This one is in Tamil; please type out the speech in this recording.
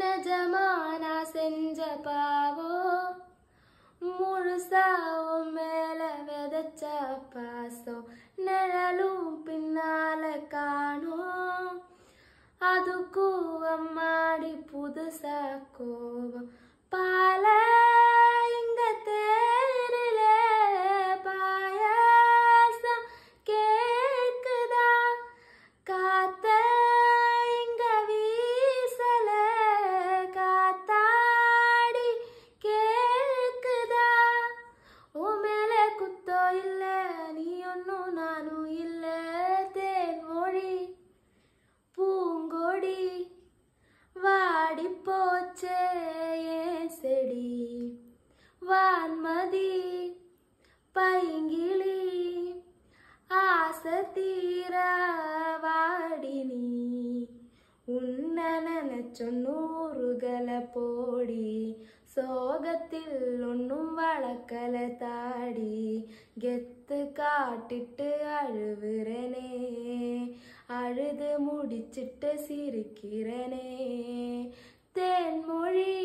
நிஜமானா செஞ்ச பாவோ முழுசாவும் மேல விதைச்ச பாசம் நிழலும் பின்னால காணோம் அதுக்கும் அம்மாடி புதுசா கோபம் பால இங்க தேரில பாயாசம் கேக்குதா காத்த இங்க வீசல காத்தாடி கேக்குதா உன் மேல குத்தோ இல்ல நீ ஒன்னும் நானும் இல்ல தேன் மொழி பூங்கொடி வாடி போச்சே ஏன் செடி வான்மதி பைங்கிளி ஆசை தீர வாடி நீ உன்ன நினைச்ச நூறுகளை போடி சோகத்தில் ஒன்னும் வளர்க்கல தாடி கெத்து காட்டிட்டு அழுவுறனே அழுது முடிச்சிட்டு சிரிக்கிறனே தேன்மொழி